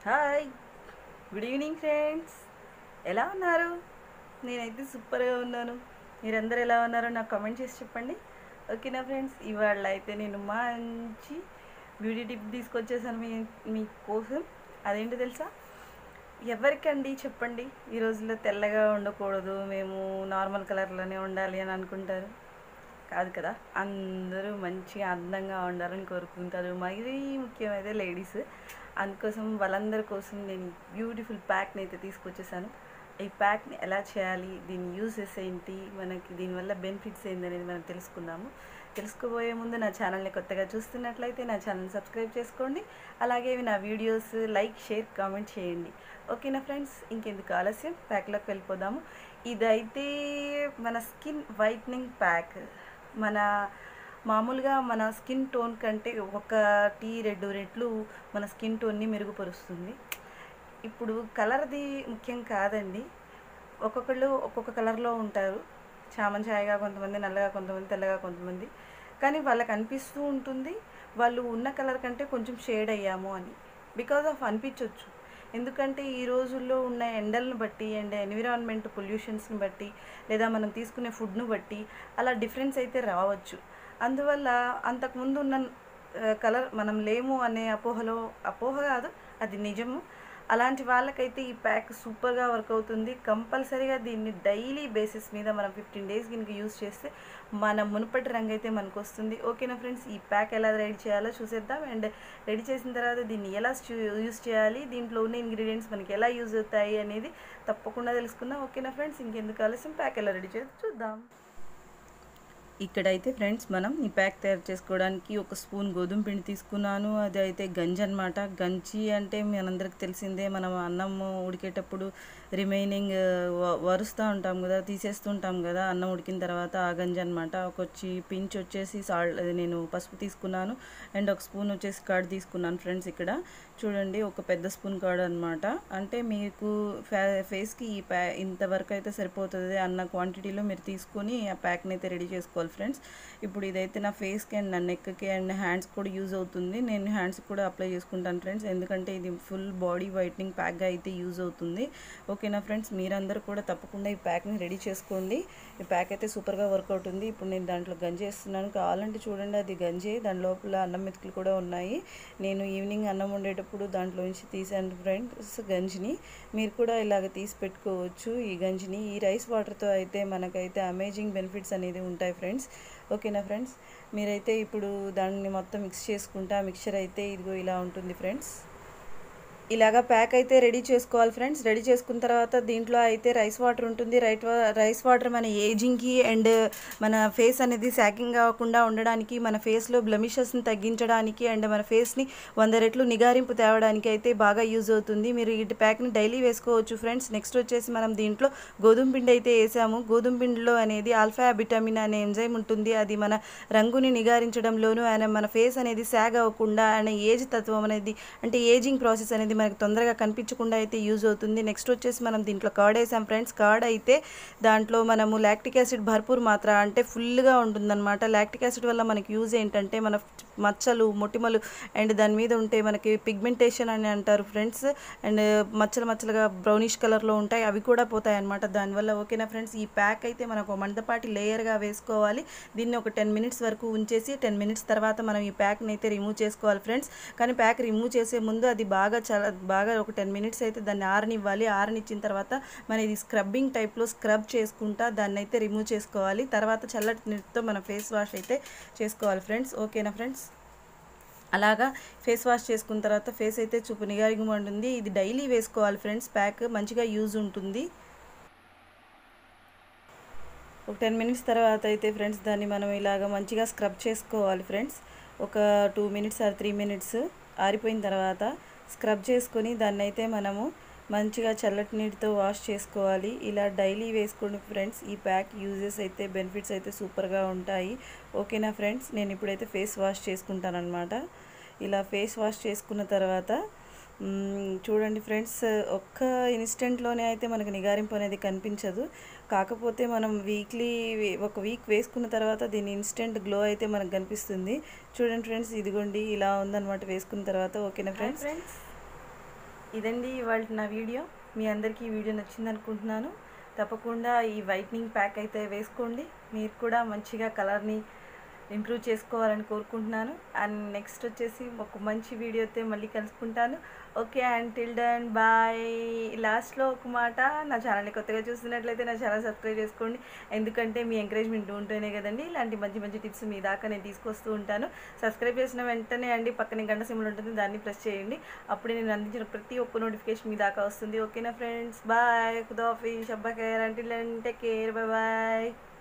hi good evening friends ఎలా ఉన్నారు నేనైతే సూపర్గా ఉన్నాను మీరందరూ ఎలా ఉన్నారో నాకు కామెంట్ చేసి చెప్పండి ఓకేనా ఫ్రెండ్స్ ఇవాళ అయితే నేను మంచి బ్యూటీ టిప్ తీసుకొచ్చేసాను మీ మీకోసం అదేంటో తెలుసా ఎవరికండి చెప్పండి ఈ రోజుల్లో తెల్లగా ఉండకూడదు మేము నార్మల్ కలర్లోనే ఉండాలి అని అనుకుంటారు కాదు కదా అందరూ మంచిగా అందంగా ఉండాలని కోరుకుంటారు మరీ ముఖ్యమైతే లేడీస్ అందుకోసం వాళ్ళందరి కోసం నేను బ్యూటిఫుల్ ప్యాక్ని అయితే తీసుకొచ్చేసాను ఈ ప్యాక్ని ఎలా చేయాలి దీని యూజెస్ ఏంటి మనకి దీనివల్ల బెనిఫిట్స్ ఏంటి అనేది మనం తెలుసుకుందాము తెలుసుకోబోయే ముందు నా ఛానల్ని కొత్తగా చూస్తున్నట్లయితే నా ఛానల్ సబ్స్క్రైబ్ చేసుకోండి అలాగే నా వీడియోస్ లైక్ షేర్ కామెంట్ చేయండి ఓకేనా ఫ్రెండ్స్ ఇంకెందుకు ఆలస్యం ప్యాక్లోకి వెళ్ళిపోదాము ఇదైతే మన స్కిన్ వైట్నింగ్ ప్యాక్ మన మామూలుగా మన స్కిన్ టోన్ కంటే ఒకటి రెండు రెట్లు మన స్కిన్ టోన్ని మెరుగుపరుస్తుంది ఇప్పుడు కలర్ది ముఖ్యం కాదండి ఒక్కొక్కళ్ళు ఒక్కొక్క కలర్లో ఉంటారు చామన్ ఛాయగా కొంతమంది నల్లగా కొంతమంది తెల్లగా కొంతమంది కానీ వాళ్ళకి అనిపిస్తూ ఉంటుంది వాళ్ళు ఉన్న కలర్ కంటే కొంచెం షేడ్ అయ్యాము అని బికాజ్ ఆఫ్ అనిపించవచ్చు ఎందుకంటే ఈ రోజుల్లో ఉన్న ఎండలను బట్టి అండ్ ఎన్విరాన్మెంట్ పొల్యూషన్స్ని బట్టి లేదా మనం తీసుకునే ఫుడ్ను బట్టి అలా డిఫరెన్స్ అయితే రావచ్చు అందువల్ల అంతకుముందు ఉన్న కలర్ మనం లేము అనే అపోహలో అపోహ కాదు అది నిజము అలాంటి వాళ్ళకైతే ఈ ప్యాక్ సూపర్గా వర్క్ అవుతుంది కంపల్సరీగా దీన్ని డైలీ బేసిస్ మీద మనం ఫిఫ్టీన్ డేస్ కనుక యూస్ చేస్తే మన మునుపటి రంగు అయితే మనకు వస్తుంది ఓకేనా ఫ్రెండ్స్ ఈ ప్యాక్ ఎలా రెడీ చేయాలో చూసేద్దాం అండ్ రెడీ చేసిన తర్వాత దీన్ని ఎలా యూస్ చేయాలి దీంట్లో ఉన్న ఇంగ్రీడియంట్స్ మనకి ఎలా యూజ్ అవుతాయి అనేది తప్పకుండా తెలుసుకుందాం ఓకేనా ఫ్రెండ్స్ ఇంకెందుకు ఆలస్యం ప్యాక్ ఎలా రెడీ చేయాలో చూద్దాం ఇక్కడైతే ఫ్రెండ్స్ మనం ఈ ప్యాక్ తయారు చేసుకోవడానికి ఒక స్పూన్ గోధుమ పిండి తీసుకున్నాను అది అయితే గంజి అనమాట గంజి అంటే మనందరికి తెలిసిందే మనం అన్నం ఉడికేటప్పుడు రిమైనింగ్ వరుస్తూ ఉంటాం కదా తీసేస్తుంటాం కదా అన్నం ఉడికిన తర్వాత ఆ గంజి అనమాట ఒక వచ్చి పించ్ వచ్చేసి సాల్ట్ నేను పసుపు తీసుకున్నాను అండ్ ఒక స్పూన్ వచ్చేసి కర్డ్ తీసుకున్నాను ఫ్రెండ్స్ ఇక్కడ చూడండి ఒక పెద్ద స్పూన్ కర్డ్ అనమాట అంటే మీకు ఫే ఫేస్కి ఈ ప్యా ఇంతవరకు అయితే సరిపోతుంది అన్న క్వాంటిటీలో మీరు తీసుకొని ఆ ప్యాక్ని అయితే రెడీ చేసుకోవాలి ఫ్రెండ్స్ ఇప్పుడు ఇదైతే నా ఫేస్కి అండ్ నా నెక్కి అండ్ హ్యాండ్స్ కూడా యూజ్ అవుతుంది నేను హ్యాండ్స్ కూడా అప్లై చేసుకుంటాను ఫ్రెండ్స్ ఎందుకంటే ఇది ఫుల్ బాడీ వైట్నింగ్ ప్యాక్గా అయితే యూజ్ అవుతుంది ఓకేనా ఫ్రెండ్స్ మీరందరూ కూడా తప్పకుండా ఈ ప్యాక్ని రెడీ చేసుకోండి ఈ ప్యాక్ అయితే సూపర్గా వర్క్ అవుతుంది ఇప్పుడు నేను దాంట్లో గంజి వేస్తున్నాను కావాలంటే చూడండి అది గంజి దాని లోపల అన్నం మెతుకులు కూడా ఉన్నాయి నేను ఈవినింగ్ అన్నం వండేటప్పుడు దాంట్లోంచి తీసాను ఫ్రెండ్స్ గంజిని మీరు కూడా ఇలాగ తీసి పెట్టుకోవచ్చు ఈ గంజిని ఈ రైస్ వాటర్తో అయితే మనకైతే అమేజింగ్ బెనిఫిట్స్ అనేది ఉంటాయి ఫ్రెండ్స్ ఓకేనా ఫ్రెండ్స్ మీరైతే ఇప్పుడు దాన్ని మొత్తం మిక్స్ చేసుకుంటా మిక్చర్ అయితే ఇదిగో ఇలా ఉంటుంది ఫ్రెండ్స్ ఇలాగా ప్యాక్ అయితే రెడీ చేసుకోవాలి ఫ్రెండ్స్ రెడీ చేసుకున్న తర్వాత దీంట్లో అయితే రైస్ వాటర్ ఉంటుంది రైట్ రైస్ వాటర్ మన ఏజింగ్కి అండ్ మన ఫేస్ అనేది శాకింగ్ అవ్వకుండా ఉండడానికి మన ఫేస్లో బ్లమిషెస్ని తగ్గించడానికి అండ్ మన ఫేస్ని వంద రెట్లు నిగారింపు తేవడానికి అయితే బాగా యూజ్ అవుతుంది మీరు ఈ ప్యాక్ని డైలీ వేసుకోవచ్చు ఫ్రెండ్స్ నెక్స్ట్ వచ్చేసి మనం దీంట్లో గోధుమ పిండి అయితే వేసాము గోధుమ పిండిలో అనేది ఆల్ఫా విటమిన్ అనే ఎంజైమ్ ఉంటుంది అది మన రంగుని నిగారించడంలోనూ అండ్ మన ఫేస్ అనేది శాగ్ అవ్వకుండా అండ్ ఏజ్ తత్వం అనేది అంటే ఏజింగ్ ప్రాసెస్ అనేది మనకి తొందరగా కనిపించకుండా అయితే యూజ్ అవుతుంది నెక్స్ట్ వచ్చేసి మనం దీంట్లో కర్డ్ వేసాం ఫ్రెండ్స్ కర్డ్ అయితే దాంట్లో మనము లాక్టిక్ యాసిడ్ భర్పూర్ మాత్ర అంటే ఫుల్గా ఉంటుందన్నమాట లాక్టిక్ యాసిడ్ వల్ల మనకి యూజ్ ఏంటంటే మన మచ్చలు మొటిమలు అండ్ దాని మీద ఉంటే మనకి పిగ్మెంటేషన్ అని అంటారు ఫ్రెండ్స్ అండ్ మచ్చలు మచ్చలుగా బ్రౌనిష్ కలర్లో ఉంటాయి అవి కూడా పోతాయి అనమాట దానివల్ల ఓకేనా ఫ్రెండ్స్ ఈ ప్యాక్ అయితే మనకు మందపాటి లేయర్గా వేసుకోవాలి దీన్ని ఒక టెన్ మినిట్స్ వరకు ఉంచేసి టెన్ మినిట్స్ తర్వాత మనం ఈ ప్యాక్ని అయితే రిమూవ్ చేసుకోవాలి ఫ్రెండ్స్ కానీ ప్యాక్ రిమూవ్ చేసే ముందు అది బాగా చాలా బాగా ఒక టెన్ మినిట్స్ అయితే దాన్ని ఆరనివ్వాలి ఆరనిచ్చిన తర్వాత మన ఇది స్క్రబ్బింగ్ టైప్లో స్క్రబ్ చేసుకుంటా దాన్ని అయితే రిమూవ్ చేసుకోవాలి తర్వాత చల్లటి నీటితో మన ఫేస్ వాష్ అయితే చేసుకోవాలి ఫ్రెండ్స్ ఓకేనా ఫ్రెండ్స్ అలాగా ఫేస్ వాష్ చేసుకున్న తర్వాత ఫేస్ అయితే చూపు నిగారిగా ఉంటుంది ఇది డైలీ వేసుకోవాలి ఫ్రెండ్స్ ప్యాక్ మంచిగా యూజ్ ఉంటుంది ఒక టెన్ మినిట్స్ తర్వాత అయితే ఫ్రెండ్స్ దాన్ని మనం ఇలాగ మంచిగా స్క్రబ్ చేసుకోవాలి ఫ్రెండ్స్ ఒక two minutes or three minutes ఆరిపోయిన తర్వాత స్క్రబ్ చేసుకొని దాన్ని అయితే మనము మంచిగా చల్లటి నీటితో వాష్ చేసుకోవాలి ఇలా డైలీ వేసుకోండి ఫ్రెండ్స్ ఈ ప్యాక్ యూజెస్ అయితే బెనిఫిట్స్ అయితే సూపర్గా ఉంటాయి ఓకేనా ఫ్రెండ్స్ నేను ఇప్పుడైతే ఫేస్ వాష్ చేసుకుంటాను అనమాట ఇలా ఫేస్ వాష్ చేసుకున్న తర్వాత చూడండి ఫ్రెండ్స్ ఒక్క ఇన్స్టెంట్లోనే అయితే మనకు నిగారింపు అనేది కనిపించదు కాకపోతే మనం వీక్లీ ఒక వీక్ వేసుకున్న తర్వాత దీని ఇన్స్టెంట్ గ్లో అయితే మనకు కనిపిస్తుంది చూడండి ఫ్రెండ్స్ ఇదిగోండి ఇలా ఉందన్నమాట వేసుకున్న తర్వాత ఓకేనా ఫ్రెండ్స్ ఇదండి ఇవాళ నా వీడియో మీ అందరికీ ఈ వీడియో నచ్చింది అనుకుంటున్నాను తప్పకుండా ఈ వైట్నింగ్ ప్యాక్ అయితే వేసుకోండి మీరు కూడా మంచిగా కలర్ని ఇంప్రూవ్ చేసుకోవాలని కోరుకుంటున్నాను అండ్ నెక్స్ట్ వచ్చేసి ఒక మంచి వీడియో అయితే మళ్ళీ కలుసుకుంటాను okay and till then bye లాస్ట్లో ఒక మాట నా ఛానల్ని కొత్తగా చూస్తున్నట్లయితే నా ఛానల్ సబ్స్క్రైబ్ చేసుకోండి ఎందుకంటే మీ ఎంకరేజ్మెంట్ ఉంటేనే కదండి ఇలాంటి మంచి మంచి టిప్స్ మీ దాకా నేను తీసుకొస్తూ ఉంటాను సబ్స్క్రైబ్ చేసిన వెంటనే అండి పక్కనే గంట సింబల్ ఉంటుంది దాన్ని ప్రెస్ చేయండి అప్పుడే నేను అందించిన ప్రతి ఒక్క నోటిఫికేషన్ మీ దాకా వస్తుంది ఓకేనా ఫ్రెండ్స్ బాయ్ ఖుదాఫీ షబ్బా care until and take care bye bye